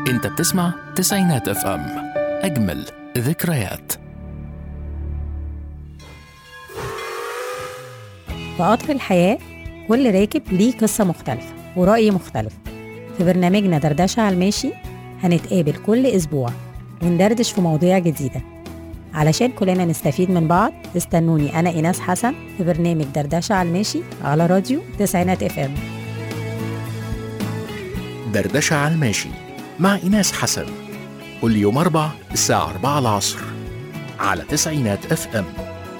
انت بتسمع تسعينات اف ام اجمل ذكريات في قطر الحياة كل راكب ليه قصة مختلفة ورأي مختلف في برنامجنا دردشة على الماشي هنتقابل كل أسبوع وندردش في مواضيع جديدة علشان كلنا نستفيد من بعض استنوني أنا إيناس حسن في برنامج دردشة على الماشي على راديو تسعينات اف ام دردشة على الماشي مع إيناس حسن كل يوم أربع الساعة 4 العصر على تسعينات اف ام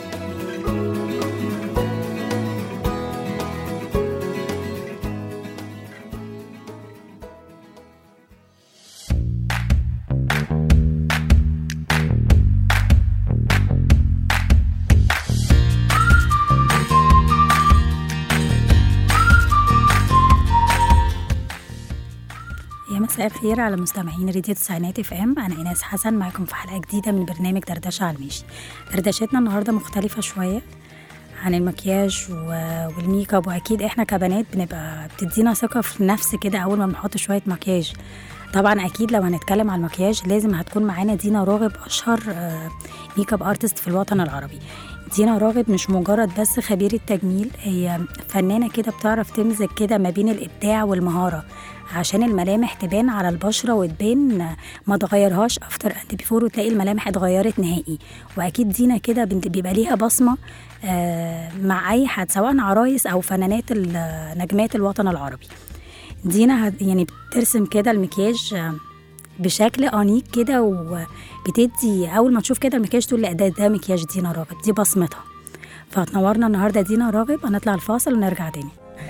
يا مساء الخير على مستمعين راديو تسعينات اف ام انا ايناس حسن معاكم في حلقه جديده من برنامج دردشه على الماشي دردشتنا النهارده مختلفه شويه عن المكياج و- والميك اب واكيد احنا كبنات بنبقى بتدينا ثقه في النفس كده اول ما بنحط شويه مكياج طبعا اكيد لو هنتكلم على المكياج لازم هتكون معانا دينا راغب اشهر آه، ميك اب ارتست في الوطن العربي دينا راغب مش مجرد بس خبيرة تجميل هي فنانة كده بتعرف تمزج كده ما بين الإبداع والمهارة عشان الملامح تبان على البشرة وتبان ما تغيرهاش افتر اند بيفور وتلاقي الملامح اتغيرت نهائي واكيد دينا كده بنت- بيبقى ليها بصمة آه، مع اي حد سواء عرايس او فنانات ال- نجمات الوطن العربي دينا هت- يعني بترسم كده المكياج آه، بشكل انيق كده وبتدي اول ما تشوف كده المكياج تقول لا ده ده مكياج دينا راغب دي بصمتها فهتنورنا النهارده دينا راغب هنطلع الفاصل ونرجع تاني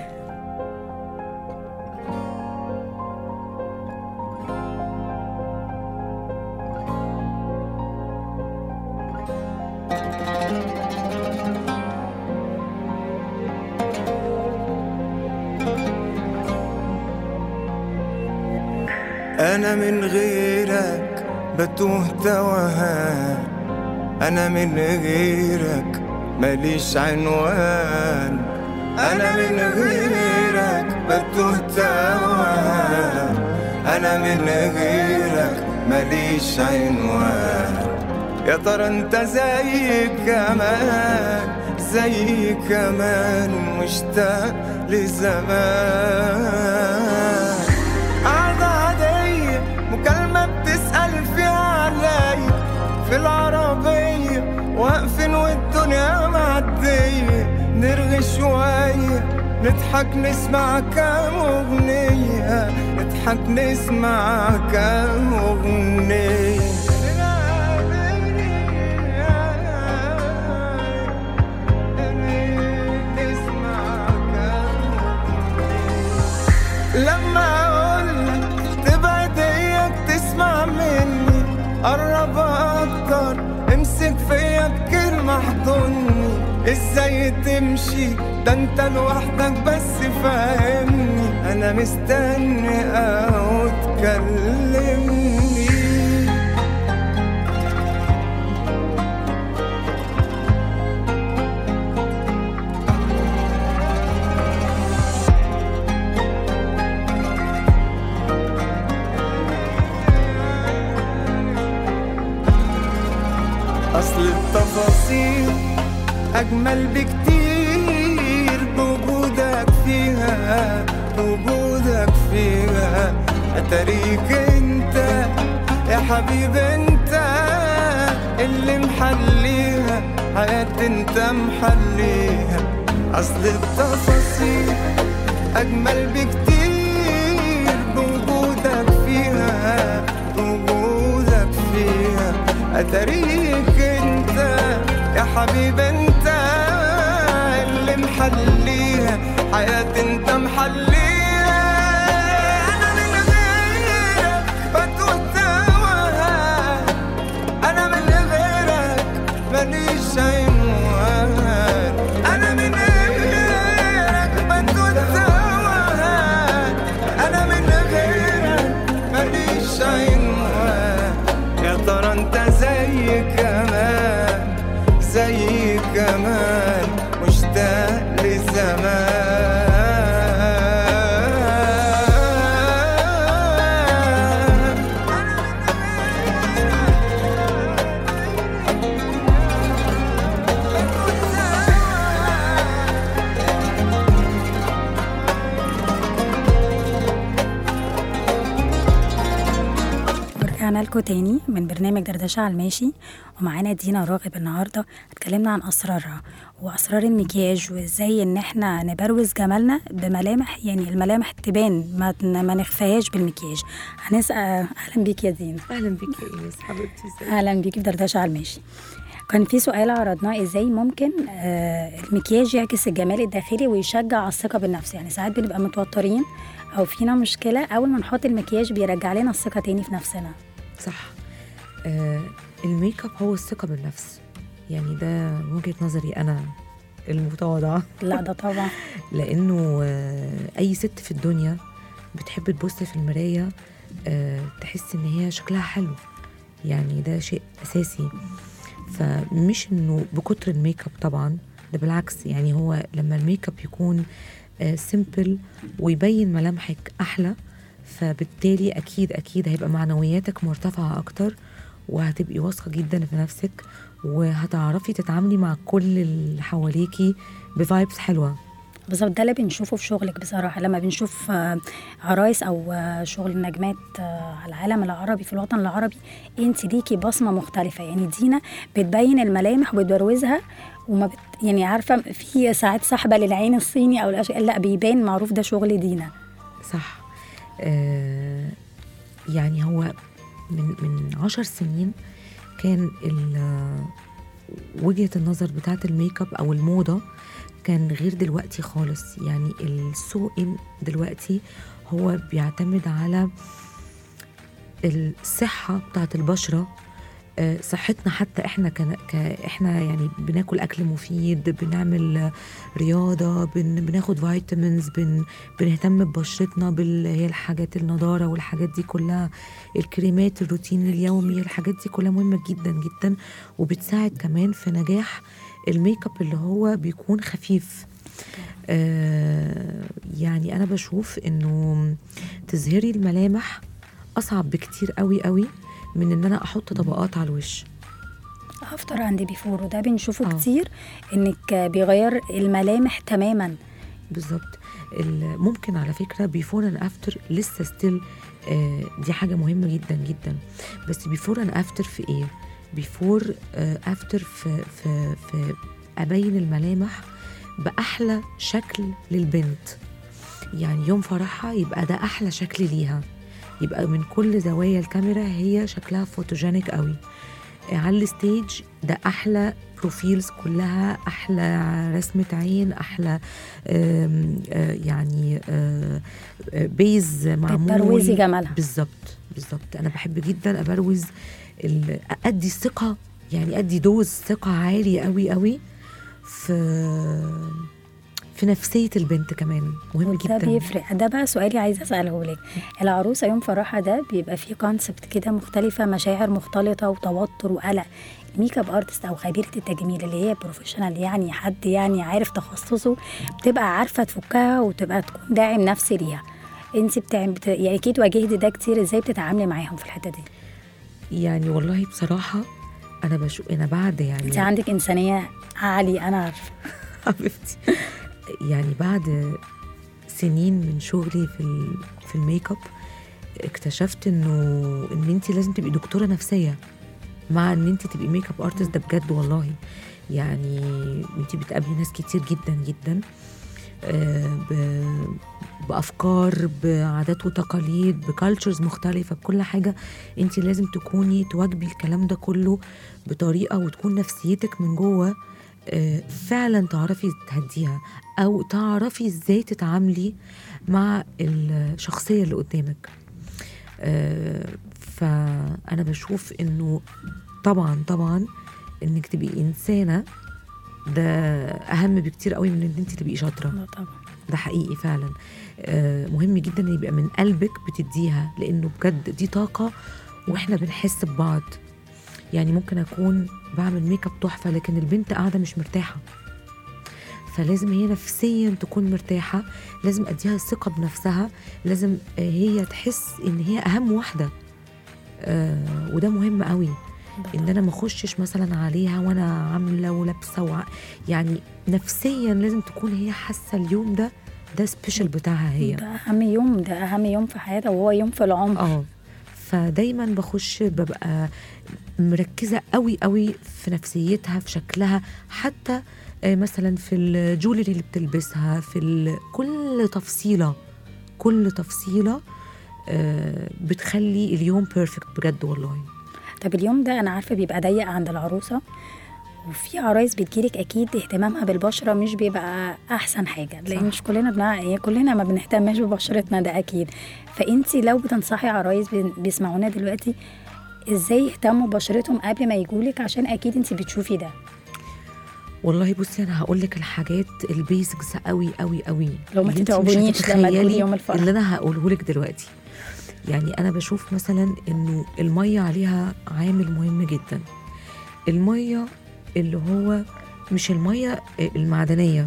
أنا من غيرك بتوه توهان أنا من غيرك ماليش عنوان أنا من غيرك بتوه توهان أنا من غيرك ماليش عنوان يا ترى انت زي كمان زي كمان مشتاق لزمان قعدة عادية مكالمة بتسأل فيها عليا في العربية واقفين والدنيا معدية نرغي شوية نضحك نسمع كام أغنية نضحك نسمع كام أغنية نسمع كام لما اقولك تبعد اياك تسمع مني قرب اكتر امسك فيا بكلمة احضني ازاي تمشي ده انت لوحدك بس فاهمني انا مستني او تكلمني أصل التفاصيل أجمل بكتير بوجودك فيها بوجودك فيها أتاريك أنت يا حبيب أنت اللي محليها حياتي أنت محليها أصل التفاصيل أجمل بكتير بوجودك فيها بوجودك فيها أتاريك أنت يا حبيب أنت اللي محليها حياتي أنت محليها أنا من غيرك بتوه توهان أنا من غيرك ماليش عنوان أنا من غيرك بتوه توهان أنا من غيرك ماليش عنوان يا ترى أنت زي كمان زي كمان مشتاق لزمان ورجعنا لكم تاني من برنامج دردشة على الماشي ومعانا دينا راغب النهاردة اتكلمنا عن أسرارها وأسرار المكياج وإزاي إن إحنا نبروز جمالنا بملامح يعني الملامح تبان ما, ما نخفيهاش بالمكياج هنسأل أهلا بيك يا دينا اهلا بك يا ايناس حبيبتي ازيك أهلا بيك في دردشة على الماشي كان في سؤال عرضناه ازاي ممكن آه المكياج يعكس الجمال الداخلي ويشجع على الثقه بالنفس يعني ساعات بنبقى متوترين او فينا مشكله اول ما نحط المكياج بيرجع لنا الثقه تاني في نفسنا صح آه الميك اب هو الثقه بالنفس يعني ده وجهه نظري انا المتواضعه لا ده طبعا لانه آه اي ست في الدنيا بتحب تبص في المرايه آه تحس ان هي شكلها حلو يعني ده شيء اساسي فمش انه بكتر الميك اب طبعا ده بالعكس يعني هو لما الميك اب يكون سيمبل ويبين ملامحك احلى فبالتالي اكيد اكيد هيبقى معنوياتك مرتفعه اكتر وهتبقي واثقه جدا في نفسك وهتعرفي تتعاملي مع كل اللي حواليكي بفايبس حلوه بالظبط ده اللي بنشوفه في شغلك بصراحه لما بنشوف آه، عرايس او آه، شغل نجمات آه، على العالم العربي في الوطن العربي انت ليكي بصمه مختلفه يعني دينا بتبين الملامح وبتبروزها وما بت يعني عارفه في ساعات سحبه للعين الصيني او الاشياء لا بيبان معروف ده شغل دينا صح آه يعني هو من من عشر سنين كان ال- وجهة النظر بتاعت الميك اب أو الموضة كان غير دلوقتي خالص يعني السوق دلوقتي هو بيعتمد على الصحة بتاعت البشرة آه، صحتنا حتى احنا كان ك... احنا يعني بناكل اكل مفيد بنعمل آه، رياضه بن... بناخد فيتامينز بن... بنهتم ببشرتنا بال هي الحاجات النضاره والحاجات دي كلها الكريمات الروتين اليومي الحاجات دي كلها مهمه جدا جدا وبتساعد كمان في نجاح الميك اب اللي هو بيكون خفيف آه يعني انا بشوف انه تظهري الملامح اصعب بكتير قوي قوي من ان انا احط طبقات على الوش افتر عند بيفور وده بنشوفه آه. كتير انك بيغير الملامح تماما بالظبط ال- ممكن على فكره بيفور اند افتر لسه ستيل دي حاجه مهمه جدا جدا بس بيفور اند افتر في ايه بيفور افتر في في في ابين الملامح باحلى شكل للبنت يعني يوم فرحها يبقى ده احلى شكل ليها يبقى من كل زوايا الكاميرا هي شكلها فوتوجينيك قوي على الستيج ده احلى بروفيلز كلها احلى رسمه عين احلى آم، آه، يعني آه، آه، بيز معمول بتبروزي جمالها بالظبط بالظبط انا بحب جدا ابروز ال- ادي الثقه يعني ادي دوز ثقه عالي قوي قوي في في نفسيه البنت كمان مهم ده جدا بيفرق ده بقى سؤالي عايزه اساله لك العروسه يوم فرحها ده بيبقى فيه كونسبت كده مختلفه مشاعر مختلطه وتوتر وقلق الميك اب ارتست او خبيره التجميل اللي هي بروفيشنال يعني حد يعني عارف تخصصه بتبقى عارفه تفكها وتبقى تكون داعم نفسي ليها انت بتعمل بت... يعني اكيد واجهتي ده كتير ازاي بتتعاملي معاهم في الحته دي يعني والله بصراحه انا بشوف انا بعد يعني انت عندك انسانيه عاليه انا عارفه حبيبتي يعني بعد سنين من شغلي في ال- في الميك اب اكتشفت انه ان انت لازم تبقي دكتوره نفسيه مع ان انت تبقي ميك اب ارتست ده بجد والله يعني انت بتقابلي ناس كتير جدا جدا آه، ب- بافكار بعادات وتقاليد بكالتشرز مختلفه بكل حاجه انت لازم تكوني تواجبي الكلام ده كله بطريقه وتكون نفسيتك من جوه آه، فعلا تعرفي تهديها او تعرفي ازاي تتعاملي مع الشخصيه اللي قدامك آه، فانا بشوف انه طبعا طبعا انك تبقي انسانه ده اهم بكتير قوي من ان انت تبقي شاطره لا طبعا ده حقيقي فعلا آه، مهم جدا ان يبقى من قلبك بتديها لانه بجد دي طاقه واحنا بنحس ببعض يعني ممكن اكون بعمل ميك اب تحفه لكن البنت قاعده مش مرتاحه فلازم هي نفسيا تكون مرتاحه لازم اديها الثقه بنفسها لازم آه، هي تحس ان هي اهم واحده آه وده مهم قوي ان انا ما اخشش مثلا عليها وانا عامله ولابسه وع... يعني نفسيا لازم تكون هي حاسه اليوم ده ده سبيشال بتاعها هي ده اهم يوم ده اهم يوم في حياتها وهو يوم في العمر اه فدايما بخش ببقى مركزه قوي قوي في نفسيتها في شكلها حتى آه، مثلا في الجولري اللي بتلبسها في ال- كل تفصيله كل تفصيله آه، بتخلي اليوم بيرفكت بجد والله طب اليوم ده انا عارفه بيبقى ضيق عند العروسه وفي عرايس بتجيلك اكيد اهتمامها بالبشره مش بيبقى احسن حاجه لان صح. مش كلنا بنا... يعني كلنا ما بنهتمش ببشرتنا ده اكيد فانت لو بتنصحي عرايس بي- بيسمعونا دلوقتي ازاي يهتموا ببشرتهم قبل ما يجولك عشان اكيد انت بتشوفي ده والله بصي انا هقول لك الحاجات البيزكس قوي قوي قوي لو ما اللي انت مش تتعبونيش لما هتتخيلي تقولي يوم الفرح. اللي انا هقوله لك دلوقتي يعني انا بشوف مثلا انه الميه عليها عامل مهم جدا الميه اللي هو مش الميه المعدنيه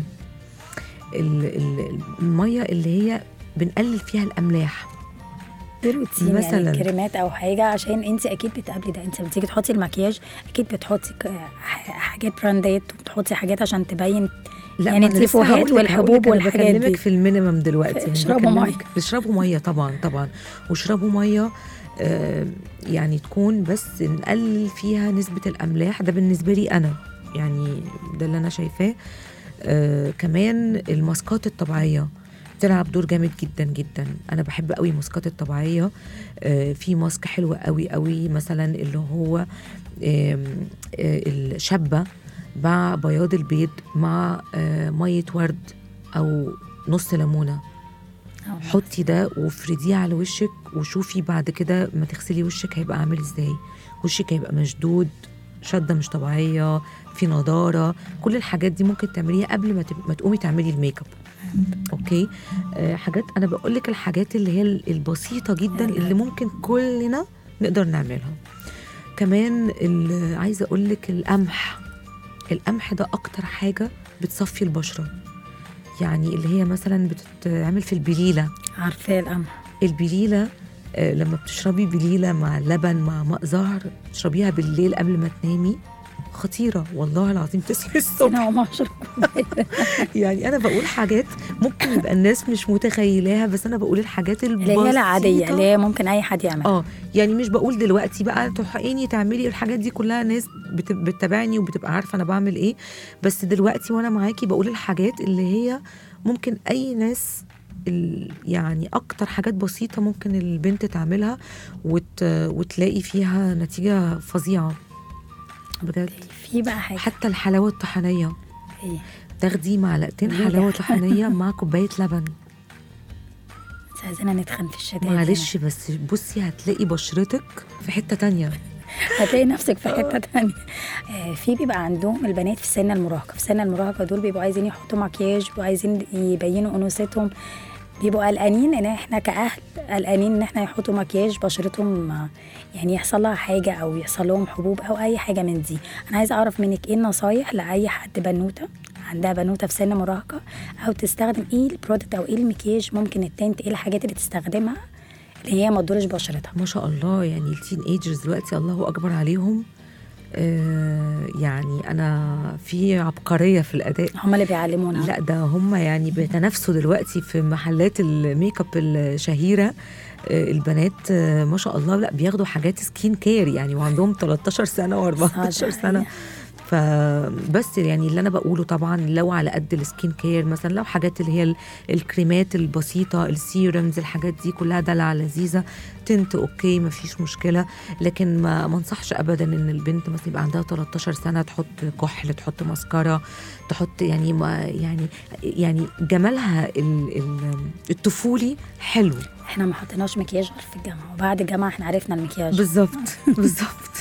ال- ال- الميه اللي هي بنقلل فيها الاملاح في روتين مثلاً. يعني كريمات او حاجه عشان انت اكيد بتقابلي ده انت لما تيجي تحطي المكياج اكيد بتحطي ك- ح- حاجات براندات وبتحطي حاجات عشان تبين يعني ما أنا لسه التيفوهات هقول لك- هقول والحبوب لك أنا والحاجات دي. بكلمك في المينيمم دلوقتي يعني اشربوا بكلمك- مية. اشربوا ميه طبعا طبعا واشربوا ميه آه، يعني تكون بس نقلل فيها نسبه الاملاح ده بالنسبه لي انا يعني ده اللي انا شايفاه آه كمان الماسكات الطبيعيه بتلعب دور جامد جدا جدا انا بحب قوي الماسكات الطبيعيه آه في ماسك حلو قوي قوي مثلا اللي هو آم، آه الشابه مع بياض البيض مع آه ميه ورد او نص ليمونه أو حطي ده وافرديه على وشك وشوفي بعد كده ما تغسلي وشك هيبقى عامل ازاي وشك هيبقى مشدود شده مش طبيعيه في نضاره كل الحاجات دي ممكن تعمليها قبل ما تب- ما تقومي تعملي الميك اب اوكي آه حاجات انا بقول لك الحاجات اللي هي ال- البسيطه جدا اللي ممكن كلنا نقدر نعملها كمان ال- عايزه اقول لك القمح القمح ده اكتر حاجه بتصفي البشره يعني اللي هي مثلا بتتعمل في البليله عارفاه القمح البليله آه، لما بتشربي بليله مع لبن مع ماء زهر تشربيها بالليل قبل ما تنامي خطيره والله العظيم تصحي الصبح انا وما اشرب يعني انا بقول حاجات ممكن يبقى الناس مش متخيلاها بس انا بقول الحاجات اللي هي العاديه اللي هي ممكن اي حد يعملها اه يعني مش بقول دلوقتي بقى تحقيني تعملي الحاجات دي كلها ناس بت- بتتابعني وبتبقى عارفه انا بعمل ايه بس دلوقتي وانا معاكي بقول الحاجات اللي هي ممكن اي ناس ال- يعني اكتر حاجات بسيطه ممكن البنت تعملها وت وتلاقي فيها نتيجه فظيعه بجد في بقى حاجه حتى الحلاوه الطحينيه ايه تاخدي معلقتين ليه؟ حلاوه طحينيه مع كوبايه لبن بس عايزينها نتخن في الشتاء معلش بس بصي هتلاقي بشرتك في حته تانية هتلاقي نفسك في حته تانية آه في بيبقى عندهم البنات في سن المراهقه في سن المراهقه دول بيبقوا عايزين يحطوا مكياج بيبقوا عايزين يبينوا انوثتهم بيبقوا قلقانين ان احنا كاهل قلقانين ان احنا يحطوا مكياج بشرتهم آه، يعني يحصل لها حاجه او يحصل لهم حبوب او اي حاجه من دي انا عايزه اعرف منك ايه النصايح لاي حد بنوته عندها بنوته في سن مراهقه او تستخدم ايه البرودكت او ايه المكياج ممكن التنت ايه الحاجات اللي تستخدمها اللي هي ما تضرش بشرتها ما شاء الله يعني التين ايجرز دلوقتي الله اكبر عليهم آه يعني انا في عبقريه في الاداء هم اللي بيعلمونا لا ده هم يعني بيتنافسوا دلوقتي في محلات الميك اب الشهيره آه، البنات آه، ما شاء الله لا بياخدوا حاجات سكين كير يعني وعندهم 13 سنه و14 صح، سنه فبس يعني اللي انا بقوله طبعا لو على قد السكين كير مثلا لو حاجات اللي هي ال- الكريمات البسيطه السيرمز الحاجات دي كلها دلع لذيذه تنت اوكي ما فيش مشكله لكن ما ما انصحش ابدا ان البنت مثلا يبقى عندها 13 سنه تحط كحل تحط ماسكارا تحط يعني ما يعني يعني جمالها ال- ال- الطفولي حلو احنا ما حطيناش مكياج غير في الجامعه وبعد الجامعه احنا عرفنا المكياج بالظبط بالظبط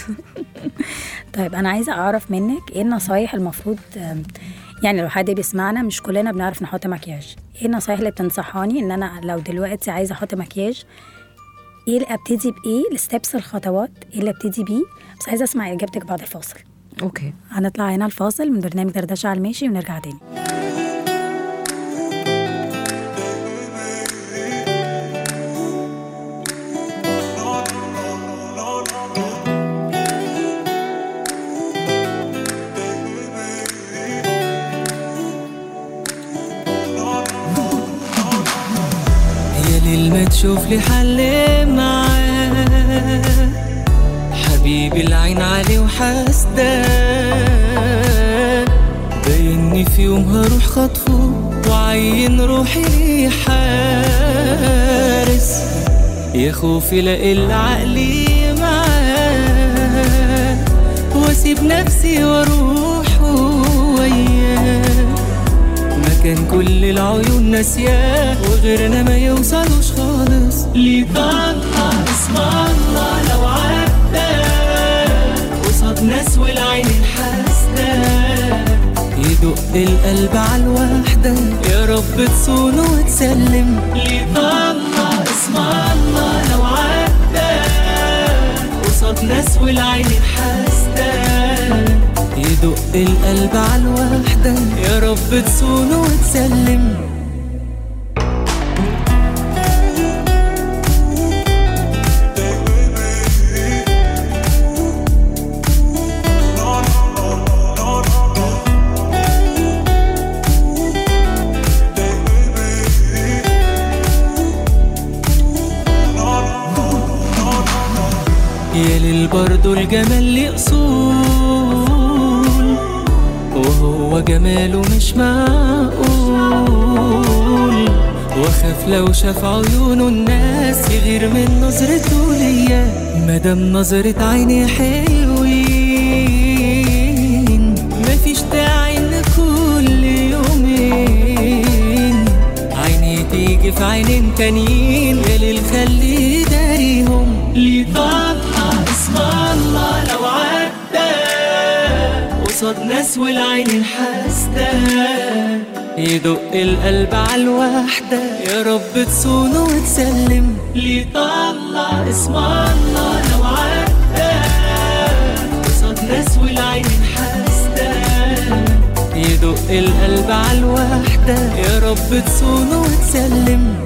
طيب انا عايزه اعرف منك ايه النصايح المفروض آم، يعني لو حد بيسمعنا مش كلنا بنعرف نحط مكياج ايه النصايح اللي بتنصحاني ان انا لو دلوقتي عايزه احط مكياج ايه اللي ابتدي بايه الستبس الخطوات ايه اللي ابتدي بيه بس عايزه اسمع اجابتك بعد الفاصل اوكي هنطلع هنا الفاصل من برنامج دردشه على الماشي ونرجع تاني يا ليل ما تشوف لي حل معاك حبيبي العين عليه وحاسدان بايني في يوم هروح خطفه وعين روحي ليه حارس يا خوفي لا إلا عقلي معاه واسيب نفسي واروح وياه مكان كل العيون ناسياه وغيرنا ما يوصلوش خالص ليه طلع اسم الله لو عدى قصاد ناس والعين الحاسدة يدق القلب على الوحدة يا رب تصون وتسلم ليه طلع اسم الله لو عدى قصاد ناس والعين الحاسدة يدق القلب على الوحدة يا رب تصون وتسلم يا ليل برضو الجمال ليه اصول وهو جماله مش معقول واخاف لو شاف عيونه الناس يغير من نظرته ليا مادام نظرة عيني حلوين مفيش داعي ان كل يومين عيني تيجي في عينين تانيين يا ليل خلي داريهم ليه طبع اسم الله لو عدى قصاد ناس والعين الحاسدة يدق القلب على الوحدة يا رب تصون وتسلم ليه طلع اسم الله لو عدى قصاد ناس والعين الحاسدة يدق القلب على الوحدة يا رب تصون وتسلم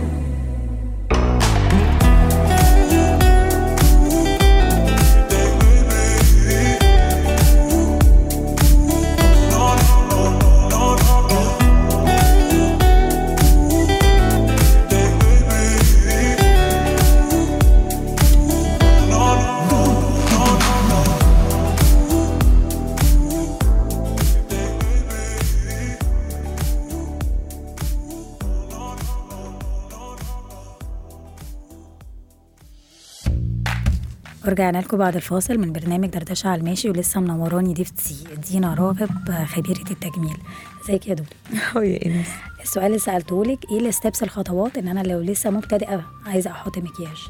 ورجعنا لكم بعد الفاصل من برنامج دردشة على الماشي ولسه منوراني ضيفتي دينا راغب خبيرة التجميل ازيك يا دولي يا انس السؤال اللي سألته لك ايه الستبس الخطوات ان انا لو لسه مبتدئة عايزة احط مكياج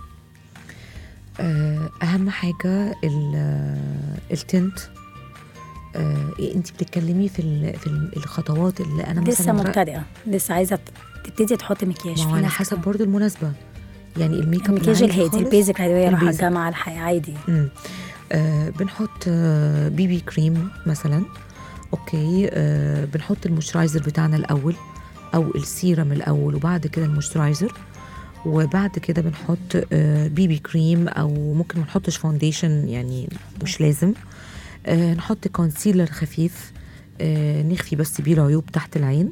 آه، اهم حاجه ال- آه، التنت آه، انت بتتكلمي في ال- في ال- الخطوات اللي انا مثلا لسه رأ- مبتدئة لسه عايزة تبتدي تحط مكياج ما هو في على ناس حسب كده. برضو المناسبه يعني الميك اب المكياج العادي الهادي خالص، البيزك اللي هي رايحة البيزك. الجامعة الحياة عادي مم. آه بنحط آه بي بي كريم مثلا اوكي آه بنحط المويسترايزر بتاعنا الاول او السيرم الاول وبعد كده المويسترايزر وبعد كده بنحط آه بي بي كريم او ممكن ما نحطش فاونديشن يعني مش لازم آه نحط كونسيلر خفيف آه نخفي بس بيه العيوب تحت العين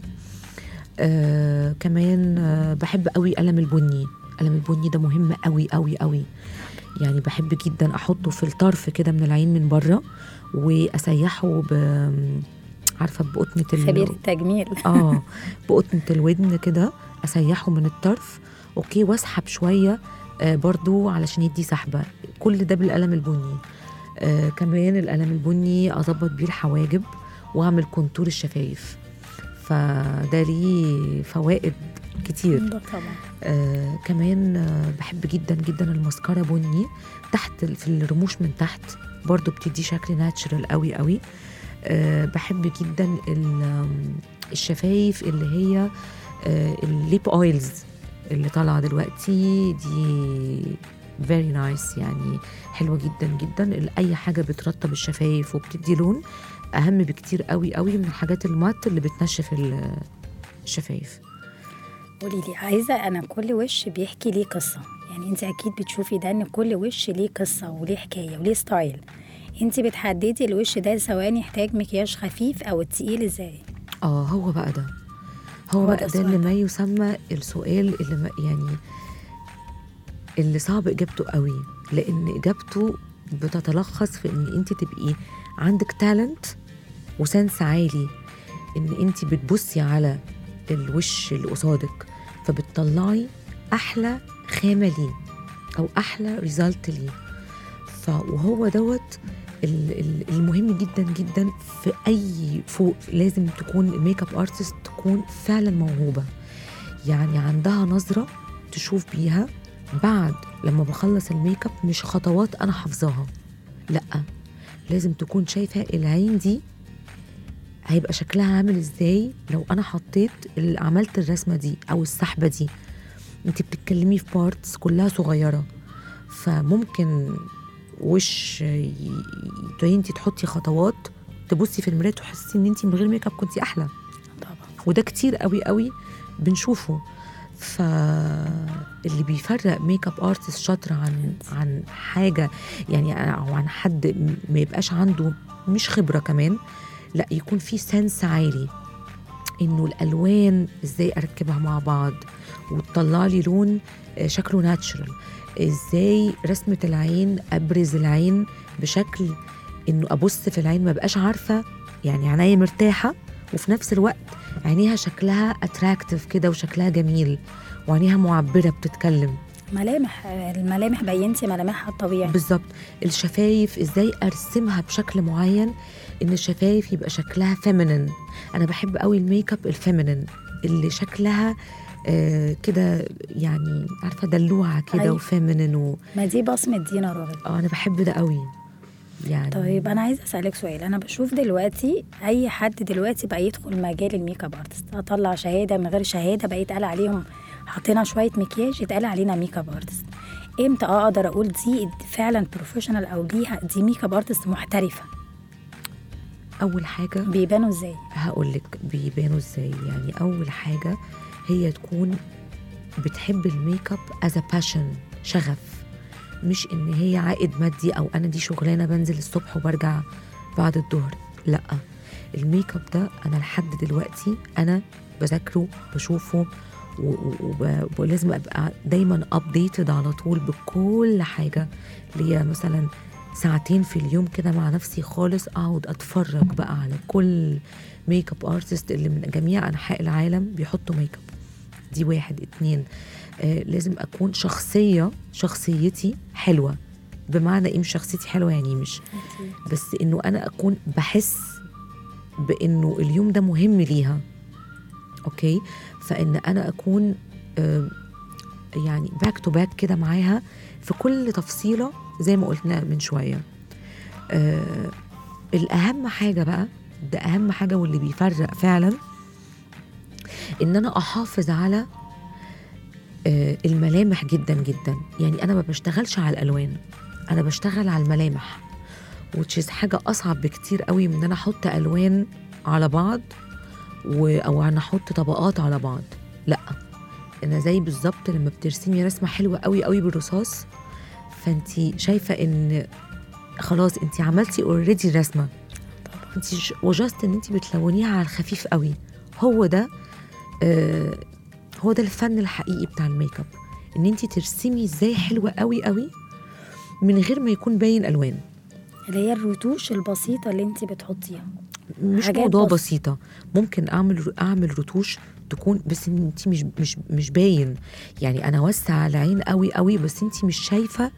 آه كمان آه بحب قوي قلم البني قلم البني ده مهم قوي قوي قوي يعني بحب جدا احطه في الطرف كده من العين من بره واسيحه ب عارفه بقطنه ال- خبير التجميل اه بقطنه الودن كده اسيحه من الطرف اوكي واسحب شويه آه برضو علشان يدي سحبه كل ده بالقلم البني آه كمان القلم البني اظبط بيه الحواجب واعمل كونتور الشفايف فده ليه فوائد كتير ده طبعا آه كمان آه بحب جدا جدا المسكرة بني تحت ال- في الرموش من تحت برضو بتدي شكل ناتشرال قوي قوي آه بحب جدا ال- آم، الشفايف اللي هي آه الليب اويلز اللي طالعه دلوقتي دي فيري نايس يعني حلوه جدا جدا اي حاجه بترطب الشفايف وبتدي لون اهم بكتير قوي قوي من الحاجات المات اللي بتنشف ال- الشفايف قولي لي عايزه انا كل وش بيحكي ليه قصه يعني انت اكيد بتشوفي ده ان كل وش ليه قصه وليه حكايه وليه ستايل انت بتحددي الوش ده سواء يحتاج مكياج خفيف او التقيل ازاي اه هو بقى ده هو, هو بقى ده ده اللي السؤال. ما يسمى السؤال اللي ما يعني اللي صعب اجابته قوي لان اجابته بتتلخص في ان انت تبقي عندك تالنت وسنس عالي ان انت بتبصي على الوش اللي قصادك فبتطلعي احلى خامه ليه او احلى ريزلت ليه ف وهو دوت ال- ال- المهم جدا جدا في اي فوق لازم تكون الميك اب ارتست تكون فعلا موهوبه يعني عندها نظره تشوف بيها بعد لما بخلص الميك اب مش خطوات انا حافظاها لا لازم تكون شايفه العين دي هيبقى شكلها عامل ازاي لو انا حطيت ال- عملت الرسمه دي او السحبه دي انت بتتكلمي في بارتس كلها صغيره فممكن وش ي- ي- انت تحطي خطوات تبصي في المرايه تحسي ان انت من غير ميك اب كنتي احلى طبعا وده كتير قوي قوي بنشوفه فاللي بيفرق ميك اب ارتست شاطر عن عن حاجه يعني او عن حد م- ما يبقاش عنده مش خبره كمان لا يكون في سنس عالي انه الالوان ازاي اركبها مع بعض وتطلع لي لون آه، شكله ناتشرال ازاي رسمه العين ابرز العين بشكل انه ابص في العين ما بقاش عارفه يعني عينيا مرتاحه وفي نفس الوقت عينيها شكلها اتراكتيف كده وشكلها جميل وعينيها معبره بتتكلم ملامح الملامح بينتي ملامحها الطبيعي بالظبط الشفايف ازاي ارسمها بشكل معين ان الشفايف يبقى شكلها فيمينين انا بحب قوي الميك اب الفيمينين اللي شكلها آه كده يعني عارفه دلوعه كده أيوة. وفيمينين و... ما دي بصمة دينا راغب اه انا بحب ده قوي يعني طيب انا عايزه اسالك سؤال انا بشوف دلوقتي اي حد دلوقتي بقى يدخل مجال الميك اب ارتست اطلع شهاده من غير شهاده بقى يتقال عليهم حطينا شويه مكياج يتقال علينا ميك اب ارتست امتى اقدر اقول دي فعلا بروفيشنال او ليها دي ميك اب ارتست محترفه اول حاجه بيبانوا ازاي هقول لك بيبانوا ازاي يعني اول حاجه هي تكون بتحب الميك اب از باشن شغف مش ان هي عائد مادي او انا دي شغلانه بنزل الصبح وبرجع بعد الظهر لا الميك اب ده انا لحد دلوقتي انا بذاكره بشوفه و- و- وب- ولازم ابقى دايما ابديتد على طول بكل حاجه ليا مثلا ساعتين في اليوم كده مع نفسي خالص اقعد اتفرج بقى على كل ميك اب ارتست اللي من جميع انحاء العالم بيحطوا ميك اب دي واحد اتنين آه لازم اكون شخصيه شخصيتي حلوه بمعنى ايه مش شخصيتي حلوه يعني مش بس انه انا اكون بحس بانه اليوم ده مهم ليها اوكي فان انا اكون آه، يعني باك تو باك كده معاها في كل تفصيله زي ما قلنا من شويه آه الاهم حاجه بقى ده اهم حاجه واللي بيفرق فعلا ان انا احافظ على آه الملامح جدا جدا يعني انا ما بشتغلش على الالوان انا بشتغل على الملامح وتشيز حاجه اصعب بكتير قوي من ان انا احط الوان على بعض و... او انا احط طبقات على بعض لا انا زي بالظبط لما بترسمي رسمه حلوه قوي قوي بالرصاص فانت شايفه ان خلاص انت عملتي اوريدي رسمه انت ش- وجاست ان انت بتلونيها على الخفيف قوي هو ده آه هو ده الفن الحقيقي بتاع الميك اب ان انت ترسمي ازاي حلوه قوي قوي من غير ما يكون باين الوان اللي هي الرتوش البسيطه اللي انت بتحطيها مش حاجات موضوع بس- بسيطه ممكن اعمل اعمل رتوش تكون بس انت مش مش مش باين يعني انا وسع العين قوي قوي بس انت مش شايفه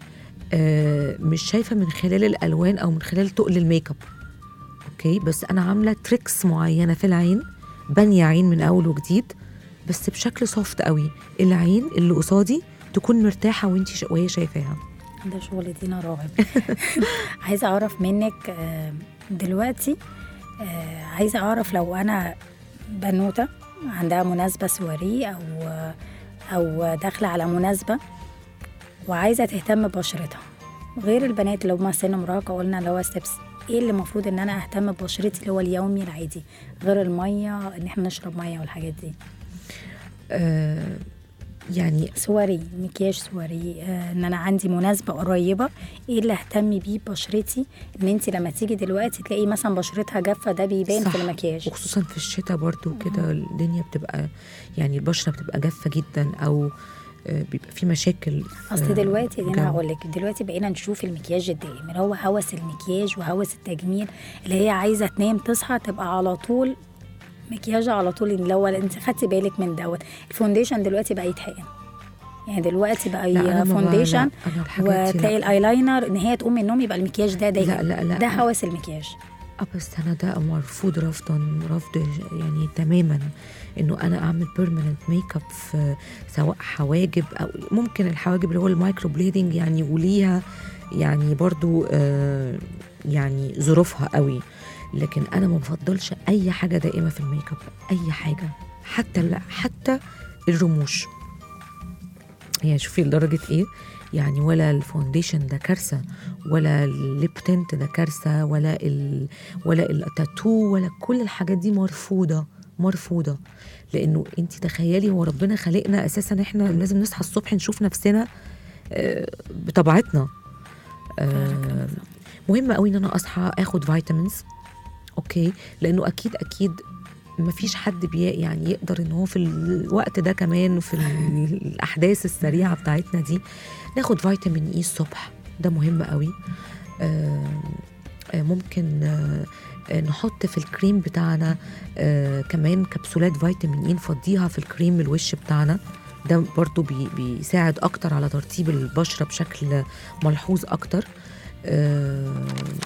آه مش شايفه من خلال الالوان او من خلال تقل الميك اب اوكي بس انا عامله تريكس معينه في العين بانيه عين من اول وجديد بس بشكل سوفت قوي العين اللي قصادي تكون مرتاحه وانت ش... وهي شايفاها ده شغل دينا راغب عايزه اعرف منك آه، دلوقتي آه، عايزه اعرف لو انا بنوته عندها مناسبه سواري او او داخله على مناسبه وعايزه تهتم ببشرتها غير البنات اللي هم سن مراهقه قلنا اللي هو ستيبس ايه اللي المفروض ان انا اهتم ببشرتي اللي هو اليومي العادي غير الميه ان احنا نشرب ميه والحاجات دي آه يعني سواري مكياج سواري آه ان انا عندي مناسبه قريبه ايه اللي اهتم بيه ببشرتي ان انت لما تيجي دلوقتي تلاقي مثلا بشرتها جافه ده بيبان صح. في المكياج وخصوصا في الشتاء برضو كده الدنيا بتبقى يعني البشره بتبقى جافه جدا او آه، بيبقى في مشاكل في اصل دلوقتي جو. انا هقول لك دلوقتي بقينا نشوف المكياج الدائم اللي هو هوس المكياج وهوس التجميل اللي هي عايزه تنام تصحى تبقى على طول مكياج على طول اللي هو انت خدتي بالك من دوت الفونديشن دلوقتي بقى يتحقن يعني دلوقتي بقى لا، أنا ما بقى- فونديشن لا، أنا الحاجات دي وتلاقي لا. الايلاينر ان هي تقوم من النوم يبقى المكياج ده دايم لا، لا، لا. ده هوس المكياج اه بس انا ده مرفوض رفضا رفض يعني تماما انه انا اعمل بيرمننت ميك اب في سواء حواجب او ممكن الحواجب اللي هو المايكرو بليدنج يعني وليها يعني برضو آه يعني ظروفها قوي لكن انا ما بفضلش اي حاجه دائمه في الميك اب اي حاجه حتى ال- حتى الرموش يعني شوفي لدرجه ايه يعني ولا الفونديشن ده كارثه ولا الليب تنت ده كارثه ولا ال ولا التاتو ولا كل الحاجات دي مرفوضه مرفوضه لانه انت تخيلي هو ربنا خلقنا اساسا احنا لازم نصحى الصبح نشوف نفسنا آه، بطبيعتنا آه، مهم قوي ان انا اصحى اخد فيتامينز اوكي لانه اكيد اكيد ما فيش حد بي يعني يقدر ان هو في الوقت ده كمان وفي ال- الاحداث السريعه بتاعتنا دي ناخد فيتامين اي الصبح ده مهم قوي آه، آه، ممكن آه، آه، نحط في الكريم بتاعنا آه، كمان كبسولات فيتامين اي نفضيها في الكريم الوش بتاعنا ده برضو بي بيساعد اكتر على ترطيب البشره بشكل ملحوظ اكتر آه،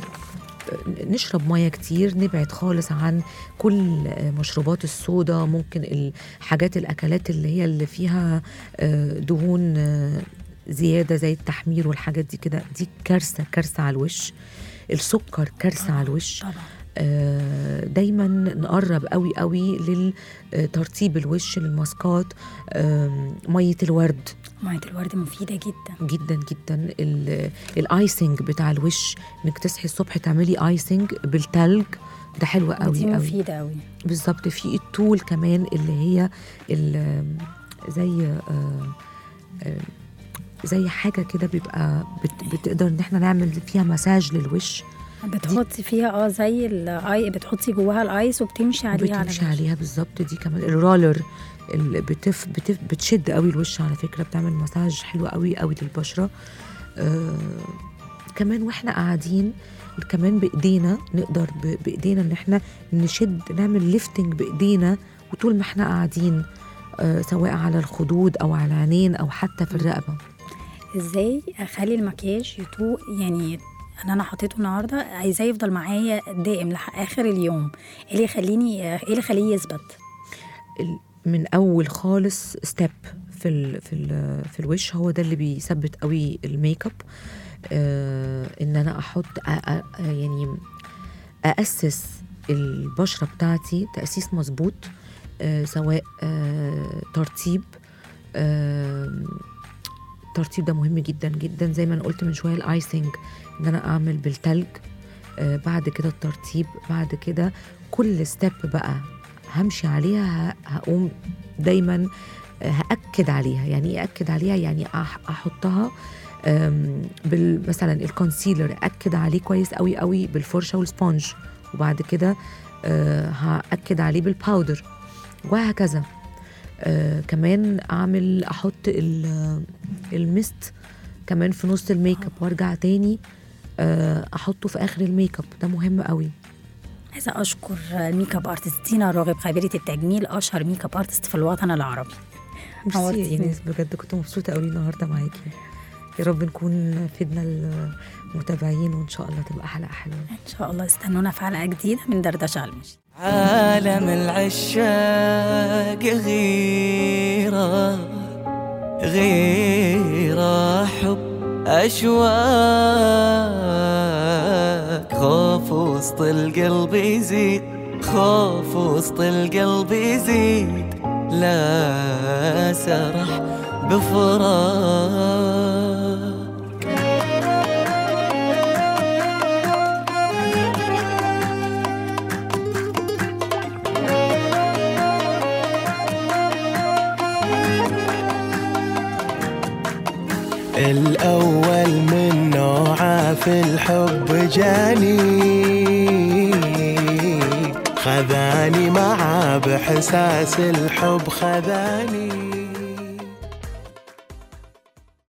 نشرب ميه كتير نبعد خالص عن كل مشروبات الصودا ممكن الحاجات الاكلات اللي هي اللي فيها آه، دهون آه، زياده زي التحمير والحاجات دي كده دي كارثه كارثه على الوش السكر كارثه على الوش طبعا آه، دايما نقرب قوي قوي لترطيب الوش للماسكات آم، ميه الورد ميه الورد مفيده جدا جدا جدا ال- الايسنج بتاع الوش انك تصحي الصبح تعملي ايسنج بالتلج ده حلو دي قوي قوي مفيده قوي بالظبط في التول كمان اللي هي ال- زي آه، آه، زي حاجه كده بيبقى بت- بتقدر ان احنا نعمل فيها مساج للوش بتحطي فيها اه زي الاي بتحطي جواها الايس وبتمشي عليها على بتمشي الوش. عليها بالظبط دي كمان الرولر اللي بتف بتف بتشد قوي الوش على فكره بتعمل مساج حلو قوي قوي للبشره آه كمان واحنا قاعدين كمان بايدينا نقدر ب- بايدينا ان احنا نشد نعمل ليفتنج بايدينا وطول ما احنا قاعدين آه سواء على الخدود او على العينين او حتى في الرقبه ازاي اخلي المكياج يطوق يعني انا انا حطيته النهارده عايزاه يفضل معايا دائم لاخر اليوم ايه اللي يخليني ايه اللي يخليه يثبت ال- من اول خالص ستيب في ال في ال في الوش هو ده اللي بيثبت قوي الميك اب آه ان انا احط أ- أ- يعني اسس البشره بتاعتي تاسيس مظبوط آه سواء آه ترطيب آه الترطيب ده مهم جدا جدا زي ما انا قلت من شويه الايسنج ان انا اعمل بالتلج آه بعد كده الترطيب بعد كده كل ستيب بقى همشي عليها ه- هقوم دايما آه، هاكد عليها يعني ايه اكد عليها يعني أح- احطها آم، بال مثلا الكونسيلر اكد عليه كويس قوي قوي بالفرشه والسبونج وبعد كده آه، هاكد عليه بالباودر وهكذا آه كمان اعمل احط ال- الميست كمان في نص الميك اب وارجع تاني آه احطه في اخر الميك اب ده مهم قوي عايزه اشكر الميك اب ارتست تينا راغب خبيره التجميل اشهر ميك اب ارتست في الوطن العربي ميرسي يا نورتيني. إيناس بجد كنت مبسوطة قوي النهاردة معاكي يا رب نكون فدنا المتابعين وإن شاء الله تبقى حلقة حلوة ان شاء الله استنونا في حلقه جديده من دردشه على المشي عالم العشاق غيرة غيرة حب أشواق خوف وسط القلب يزيد خوف وسط القلب يزيد لا سرح بفراق الأول من نوعه في الحب جاني خذاني معاه بحساس الحب خذاني